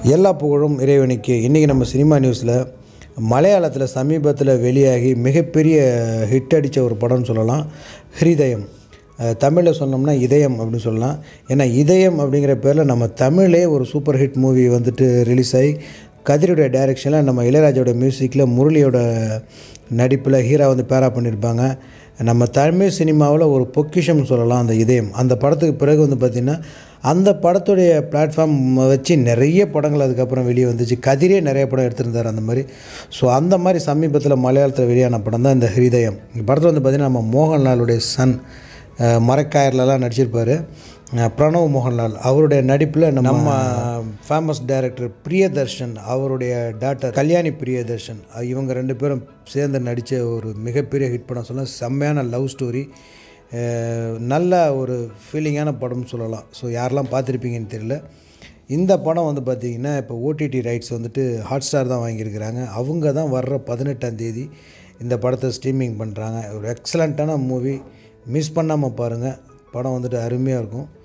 எல்லா புகழும் இறைவனுக்கு இன்றைக்கி நம்ம சினிமா நியூஸில் மலையாளத்தில் சமீபத்தில் வெளியாகி மிகப்பெரிய ஹிட் அடித்த ஒரு படம்னு சொல்லலாம் ஹிருதயம் அஹ் தமிழில் சொன்னோம்னா இதயம் அப்படின்னு சொல்லலாம் ஏன்னா இதயம் அப்படிங்கிற பேரில் நம்ம தமிழே ஒரு சூப்பர் ஹிட் மூவி வந்துட்டு ரிலீஸ் ஆகி கதிரோடைய டைரெக்ஷனில் நம்ம இளையராஜாவோட மியூசிக்கில் முரளியோட நடிப்பில் ஹீரா வந்து பேரா பண்ணியிருப்பாங்க நம்ம தமிழ் சினிமாவில் ஒரு பொக்கிஷம்னு சொல்லலாம் அந்த இதயம் அந்த படத்துக்கு பிறகு வந்து பார்த்திங்கன்னா அந்த படத்துடைய பிளாட்ஃபார்ம் வச்சு நிறைய படங்கள் அதுக்கப்புறம் வெளியே வந்துச்சு கதிரே நிறைய படம் எடுத்திருந்தார் அந்த மாதிரி ஸோ அந்த மாதிரி சமீபத்தில் மலையாளத்தில் வெளியான படம் தான் இந்த ஹிருதயம் இந்த படத்தில் வந்து பார்த்திங்கன்னா நம்ம மோகன்லாலுடைய சன் அஹ், மரக்காயர்லலாம் நடிச்சிருப்பார் அஹ், பிரணவ் மோகன்லால் அவருடைய நடிப்பில் நம்ம ஃபேமஸ் டைரக்டர் பிரியதர்ஷன் அவருடைய டாட்டர் கல்யாணி பிரியதர்ஷன் அஹ், இவங்க ரெண்டு பேரும் சேர்ந்து நடித்த ஒரு மிகப்பெரிய ஹிட் படம் சொல்ல செம்மையான லவ் ஸ்டோரி நல்ல ஒரு ஃபீலிங்கான படம்னு சொல்லலாம் ஸோ யாரெல்லாம் பார்த்துருப்பீங்கன்னு தெரியல இந்த படம் வந்து பார்த்திங்கன்னா இப்போ ஓடிடி ரைட்ஸ் வந்துட்டு ஹாட் ஸ்டார் தான் வாங்கியிருக்கிறாங்க அவங்க தான் வர்ற பதினெட்டாம் தேதி இந்த படத்தை ஸ்ட்ரீமிங் பண்ணுறாங்க ஒரு எக்ஸலண்ட்டான மூவி மிஸ் பண்ணாமல் பாருங்கள் படம் வந்துட்டு அருமையாக இருக்கும்